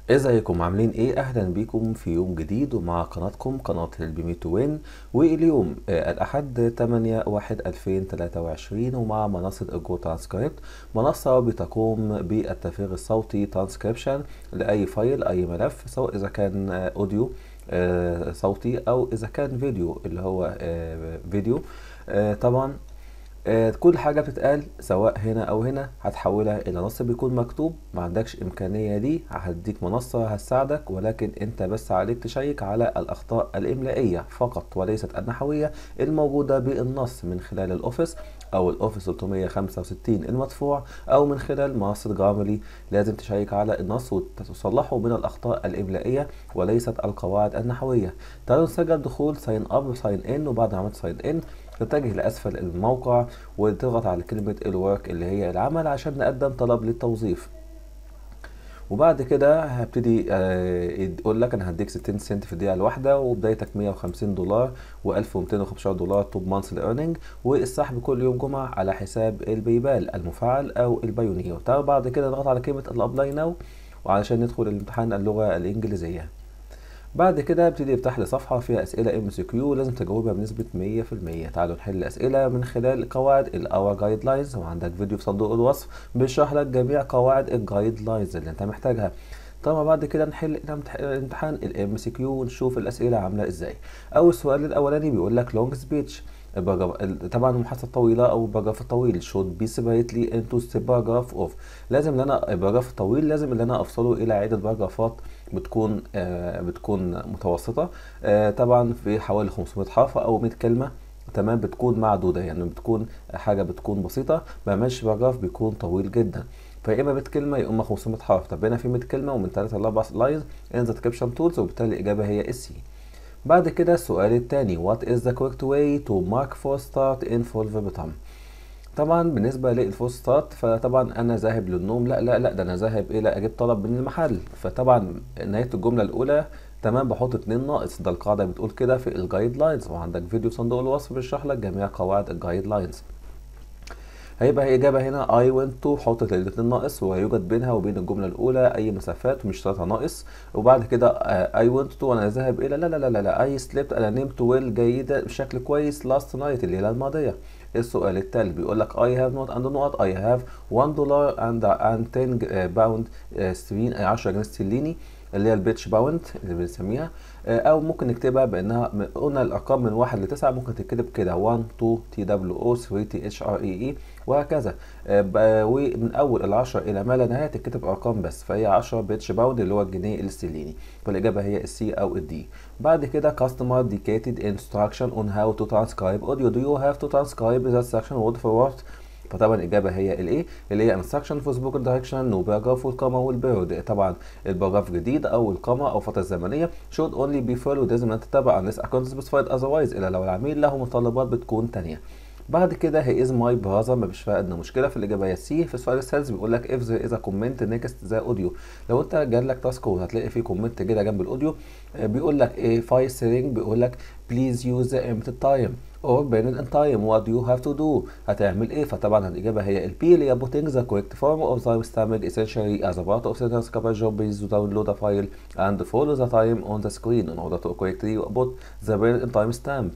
ازيكم عاملين ايه اهلا بيكم في يوم جديد ومع قناتكم قناة البيمي تو وين واليوم آه، الاحد 8 1 2023 ومع منصة اجو ترانسكريبت منصة بتقوم بالتفريغ الصوتي ترانسكريبشن لاي فايل اي ملف سواء اذا كان آه، اوديو آه، صوتي او اذا كان فيديو اللي هو آه، فيديو آه، طبعا آه، كل حاجة بتتقال سواء هنا أو هنا هتحولها إلى نص بيكون مكتوب ما عندكش إمكانية دي هديك منصة هتساعدك ولكن أنت بس عليك تشيك على الأخطاء الإملائية فقط وليست النحوية الموجودة بالنص من خلال الأوفيس أو الأوفيس 365 المدفوع أو من خلال منصة جرامرلي لازم تشيك على النص وتصلحه من الأخطاء الإملائية وليست القواعد النحوية تعالوا نسجل دخول ساين أب ساين إن وبعد ما عملت ساين إن تتجه لأسفل الموقع وتضغط على كلمة الورك اللي هي العمل عشان نقدم طلب للتوظيف وبعد كده هبتدي آه، يقول لك انا هديك 60 سنت في الدقيقه الواحده وبدايتك 150 دولار و1215 دولار توب مانثلي ايرنينج والسحب كل يوم جمعه على حساب البيبال المفعل او البايونير تعال بعد كده نضغط على كلمه الابلاي ناو وعلشان ندخل الامتحان اللغه الانجليزيه بعد كده ابتدي يفتح لي صفحة فيها أسئلة ام سي كيو لازم تجاوبها بنسبة 100% تعالوا نحل أسئلة من خلال قواعد الأور جايد لاينز وعندك فيديو في صندوق الوصف بيشرح لك جميع قواعد الجايد لاينز اللي أنت محتاجها طبعا بعد كده نحل الامتح- الامتحان الام سي كيو ونشوف الأسئلة عاملة ازاي أول سؤال الأولاني بيقول لك لونج سبيتش طبعا المحادثة الطويلة أو البراجراف الطويل should be separately into paragraph of لازم ان انا البراجراف الطويل لازم ان انا افصله الى عدة باراجرافات بتكون آه بتكون متوسطة آه طبعا في حوالي 500 حرف او 100 كلمة تمام بتكون معدودة يعني بتكون حاجة بتكون بسيطة ما مش باراجراف بيكون طويل جدا فيا اما 100 كلمة يا اما 500 حرف طب هنا في 100 كلمة ومن 3 ل 4 لاينز ان ذا description تولز وبالتالي الإجابة هي السي بعد كده السؤال التاني what is the correct way to mark for start in full verbatim طبعا بالنسبة للفول ستارت فطبعا أنا ذاهب للنوم لا لا لا ده أنا ذاهب إلى أجيب طلب من المحل فطبعا نهاية الجملة الأولى تمام بحط اتنين ناقص ده القاعدة بتقول كده في الجايد لاينز وعندك فيديو صندوق الوصف بيشرح لك جميع قواعد الجايد لاينز هيبقى هي إجابة هنا I went to حط الاتنين ناقص ويوجد بينها وبين الجملة الأولى أي مسافات مش شرطها ناقص وبعد كده آه، I went to أنا ذاهب إلى لا لا لا لا لا I slept أنا نمت well جيدة بشكل كويس last night الليلة الماضية السؤال التالي بيقول لك I have not and not I have 1 دولار and and 10 باوند سترليني 10 جنيه استرليني اللي هي البيتش باوند اللي بنسميها آه، او ممكن نكتبها بانها م- قلنا الارقام من 1 ل 9 ممكن تتكتب كده 1 2 تي دبليو او 3 تي اتش ار اي اي وهكذا آه، ب- ومن اول ال 10 الى ما لا نهايه تتكتب ارقام بس فهي 10 بيتش باوند اللي هو الجنيه الاسترليني فالاجابه هي السي او الدي بعد كده customer dedicated instruction on how to transcribe audio do you have to transcribe that section word for word فطبعا الاجابه هي الايه اللي هي instruction for spoken direction وباراجراف والكاما والبيرد طبعا الباراجراف جديد او الكاما او فتره زمنيه should only be followed لازم ان تتبع unless account specified otherwise الا لو العميل له متطلبات بتكون تانية بعد كده هي از ماي براذر ما فيش فيها ادنى مشكله في الاجابه هي سي في السؤال السادس بيقول لك اف ذا از كومنت نيكست ذا اوديو لو انت جالك تاسك وهتلاقي فيه كومنت كده جنب الاوديو آه، بيقول لك ايه فاي سيرينج بيقول لك بليز يوز ذا امتى تايم اور بين ان تايم وات يو هاف تو دو هتعمل ايه فطبعا الاجابه هي البي اللي هي putting the correct form of time stamp essentially as a part of sentence cover job is to download a file and follow the time on the screen in order to correctly put the parent time stamp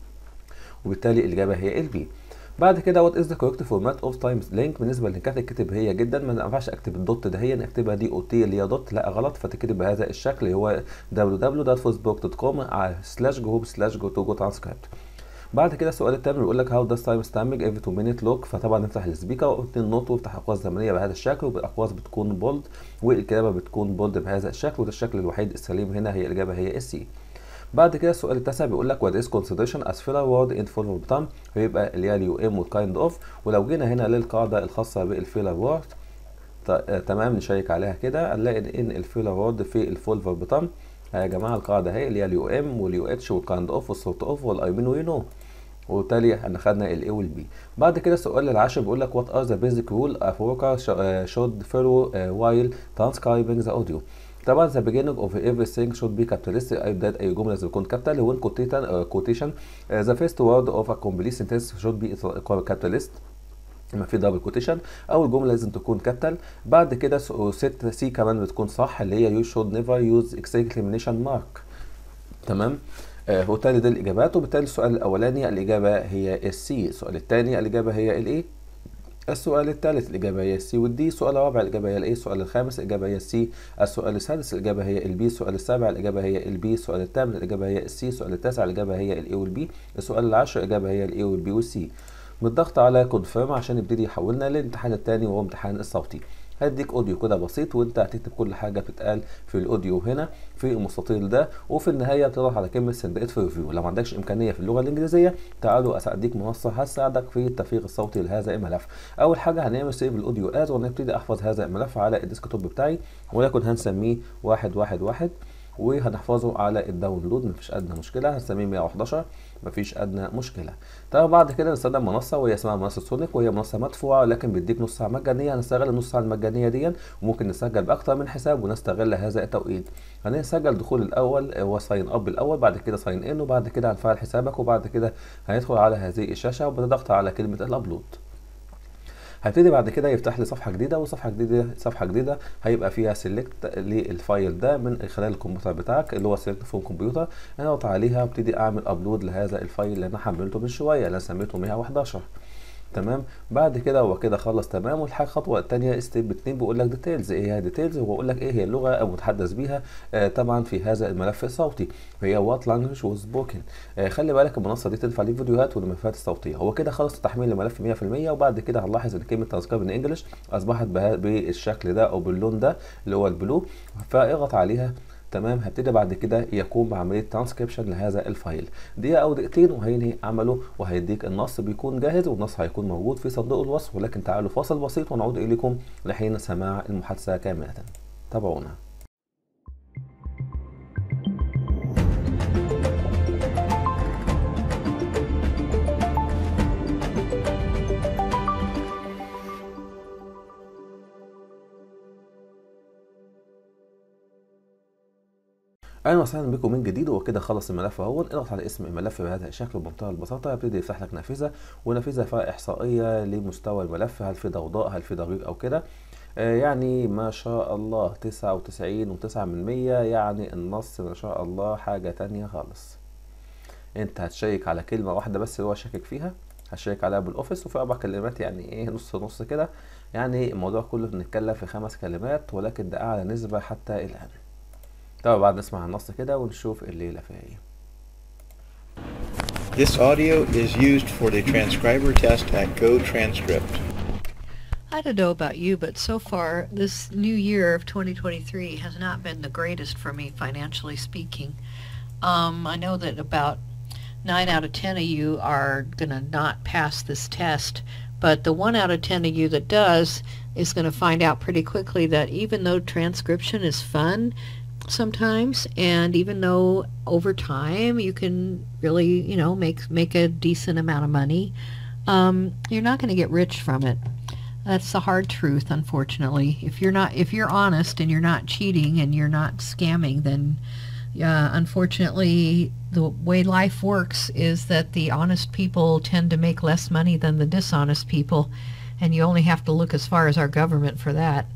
وبالتالي الإجابة هي البي بعد كده وات از ذا كوركت فورمات اوف تايمز لينك بالنسبه للينكات الكتب هي جدا ما ينفعش اكتب الدوت ده هي اكتبها دي او تي اللي هي دوت لا غلط فتكتب بهذا الشكل اللي هو www.facebook.com سلاش جروب سلاش جو تو جو ترانسكريبت بعد كده السؤال التامن بيقول لك هاو داز تايم ستامبنج افري 2 مينيت لوك فطبعا نفتح السبيكر واثنين نوت وافتح اقواس زمنيه بهذا الشكل والاقواس بتكون بولد والكتابه بتكون بولد بهذا الشكل وده الشكل الوحيد السليم هنا هي الاجابه هي السي بعد كده السؤال التاسع بيقول لك what is consideration as filler word in full of time هيبقى اللي هي اليو ام والكايند اوف ولو جينا هنا للقاعده الخاصه بالفيلر وورد تمام نشيك عليها كده هنلاقي ان الفيلر وورد في الفول فيرب تام يا جماعه القاعده اهي اللي هي اليو ام واليو اتش والكايند اوف والسورت اوف والاي مين وي نو وبالتالي احنا خدنا الاي والبي بعد كده السؤال العاشر بيقول لك what are the basic rule a worker sh- uh, should follow uh, while transcribing the audio طبعا the beginning of everything should be capitalistic اي بدايه اي جمله لازم تكون كابيتال when quotation uh, quotation uh, the first word of a complete sentence should be capitalist لما في دبل كوتيشن اول جمله لازم تكون كابيتال بعد كده ست سي كمان بتكون صح اللي هي يو شود نيفر يوز اكسكليميشن مارك تمام آه وبالتالي دي الاجابات وبالتالي السؤال الاولاني الاجابه هي السي السؤال الثاني الاجابه هي الايه السؤال الثالث الإجابة هي السي والدي السؤال الرابع الإجابة هي الإيه السؤال الخامس الإجابة هي السي السؤال السادس الإجابة هي البي السؤال السابع الإجابة هي البي السؤال الثامن الإجابة هي السي السؤال التاسع الإجابة هي الإيه والبي السؤال العاشر الإجابة هي الإيه والبي والسي بالضغط على كونفيرم عشان يبتدي يحولنا للامتحان الثاني وهو امتحان الصوتي هديك اوديو كده بسيط وانت هتكتب كل حاجه بتتقال في الاوديو هنا في المستطيل ده وفي النهايه بتضغط على كلمه سند في ريفيو لو ما عندكش امكانيه في اللغه الانجليزيه تعالوا اساعدك منصه هتساعدك في التفريغ الصوتي لهذا الملف اول حاجه هنعمل سيف الاوديو از ونبتدي احفظ هذا الملف على الديسكتوب بتاعي ولكن هنسميه واحد واحد واحد وهنحفظه على الداونلود مفيش ادنى مشكله هنسميه 111 مفيش ادنى مشكله طبعا بعد كده نستخدم منصه وهي اسمها منصه سونيك وهي منصه مدفوعه لكن بيديك نص ساعه مجانيه هنستغل النص ساعه المجانيه دي وممكن نسجل باكتر من حساب ونستغل هذا التوقيت هنسجل دخول الاول هو ساين اب الاول بعد كده ساين ان وبعد كده هنفعل حسابك وبعد كده هندخل على هذه الشاشه وبتضغط على كلمه الابلود هبتدي بعد كده يفتح لي صفحه جديده وصفحه جديده صفحه جديده هيبقى فيها سيلكت للفايل ده من خلال الكمبيوتر بتاعك اللي هو سيلكت فون كمبيوتر انا اضغط عليها وابتدي اعمل ابلود لهذا الفايل اللي انا حملته من شويه اللي انا سميته 111 تمام بعد كده هو كده خلص تمام والحاجه الخطوه الثانيه ستيب 2 بيقول لك ديتيلز ايه هي ديتيلز وبقول لك ايه هي اللغه المتحدث بيها آه طبعا في هذا الملف الصوتي وهي وات لانجوج وز سبوكن آه خلي بالك المنصه دي تنفع للفيديوهات والملفات الصوتيه هو كده خلص تحميل الملف 100% وبعد كده هنلاحظ ان كلمه ترانسكرايب ان انجلش اصبحت بالشكل ده او باللون ده اللي هو البلو فاضغط عليها تمام هبتدي بعد كده يقوم بعمليه ترانسكريبشن لهذا الفايل دقيقه او دقيقتين وهينهي عمله وهيديك النص بيكون جاهز والنص هيكون موجود في صندوق الوصف ولكن تعالوا فاصل بسيط ونعود اليكم لحين سماع المحادثه كامله تابعونا اهلا وسهلا بكم من جديد وكده خلص الملف اهو اضغط على اسم الملف بهذا الشكل بمنتهى البساطه يبتدي يفتح لك نافذه ونافذه فيها احصائيه لمستوى الملف هل في ضوضاء هل في ضجيج او كده آه يعني ما شاء الله تسعة وتسعين وتسعة من مية يعني النص ما شاء الله حاجة تانية خالص انت هتشيك على كلمة واحدة بس اللي هو شاكك فيها هتشيك عليها بالاوفيس وفي اربع كلمات يعني ايه نص نص كده يعني الموضوع كله بنتكلم في خمس كلمات ولكن ده اعلى نسبة حتى الان طبعا بعد نسمع النص كده ونشوف الليلة فيها ايه This audio is used for the transcriber test at GoTranscript. I don't know about you, but so far this new year of 2023 has not been the greatest for me financially speaking. Um, I know that about 9 out of 10 of you are going to not pass this test, but the 1 out of 10 of you that does is going to find out pretty quickly that even though transcription is fun sometimes and even though over time you can really you know make make a decent amount of money um, you're not going to get rich from it that's the hard truth unfortunately if you're not if you're honest and you're not cheating and you're not scamming then uh, unfortunately the way life works is that the honest people tend to make less money than the dishonest people and you only have to look as far as our government for that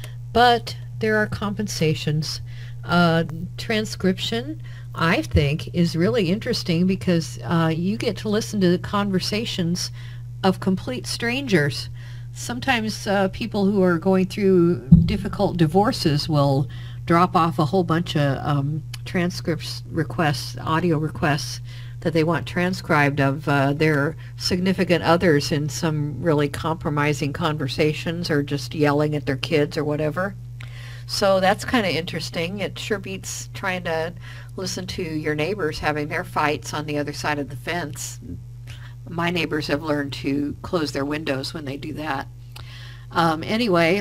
but there are compensations uh, transcription, I think, is really interesting because uh, you get to listen to the conversations of complete strangers. Sometimes uh, people who are going through difficult divorces will drop off a whole bunch of um, transcripts requests, audio requests that they want transcribed of uh, their significant others in some really compromising conversations or just yelling at their kids or whatever. So that's kind of interesting. It sure beats trying to listen to your neighbors having their fights on the other side of the fence. My neighbors have learned to close their windows when they do that. Um, anyway,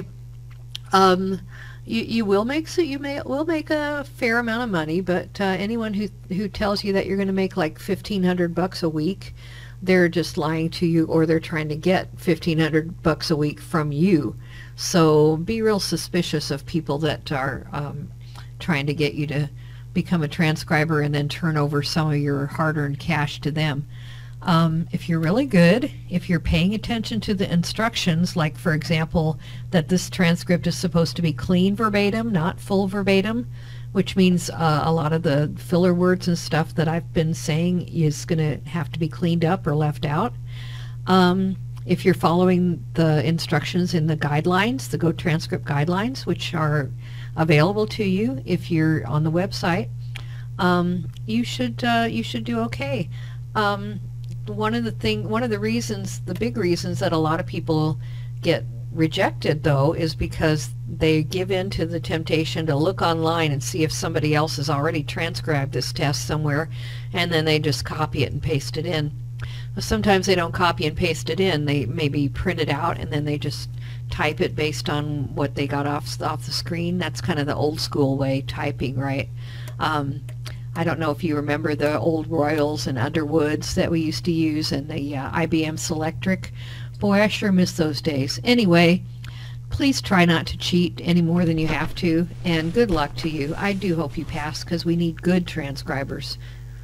um, you, you will make so you may will make a fair amount of money, but uh, anyone who who tells you that you're going to make like fifteen hundred bucks a week, they're just lying to you, or they're trying to get fifteen hundred bucks a week from you. So be real suspicious of people that are um, trying to get you to become a transcriber and then turn over some of your hard-earned cash to them. Um, if you're really good, if you're paying attention to the instructions, like for example, that this transcript is supposed to be clean verbatim, not full verbatim, which means uh, a lot of the filler words and stuff that I've been saying is going to have to be cleaned up or left out. Um, if you're following the instructions in the guidelines, the Go Transcript guidelines, which are available to you if you're on the website, um, you should uh, you should do okay. Um, one of the thing, one of the reasons, the big reasons that a lot of people get rejected though is because they give in to the temptation to look online and see if somebody else has already transcribed this test somewhere and then they just copy it and paste it in. Sometimes they don't copy and paste it in. They maybe print it out and then they just type it based on what they got off off the screen. That's kind of the old school way typing, right? Um, I don't know if you remember the old Royals and Underwoods that we used to use and the uh, IBM Selectric. Boy, I sure miss those days. Anyway, please try not to cheat any more than you have to, and good luck to you. I do hope you pass because we need good transcribers.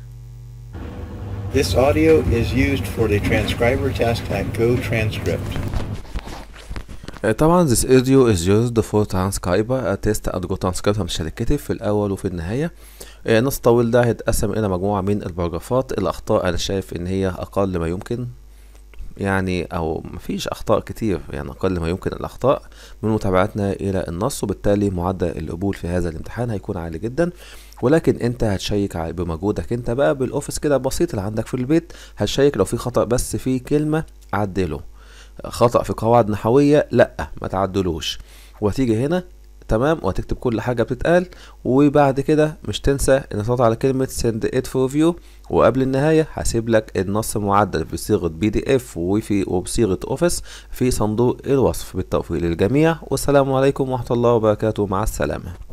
This audio is used for the transcriber test at GoTranscript. آه، طبعا this audio is used for transcriber a test at Go Transcript مش هتتكتب في الأول وفي النهاية آه، نص طويل ده هيتقسم إلى مجموعة من البراجرافات الأخطاء أنا شايف إن هي أقل ما يمكن يعني أو مفيش أخطاء كتير يعني أقل ما يمكن الأخطاء من متابعتنا إلى النص وبالتالي معدل القبول في هذا الامتحان هيكون عالي جدا ولكن انت هتشيك ع- بمجهودك انت بقى بالاوفيس كده بسيط اللي عندك في البيت هتشيك لو في خطأ بس في كلمة عدله خطأ في قواعد نحوية لا ما تعدلوش وهتيجي هنا تمام وهتكتب كل حاجة بتتقال وبعد كده مش تنسى ان تضغط على كلمة send it for view وقبل النهاية هسيب لك النص معدل بصيغة بي دي اف وفي وبصيغة اوفيس في صندوق الوصف بالتوفيق للجميع والسلام عليكم ورحمة الله وبركاته مع السلامة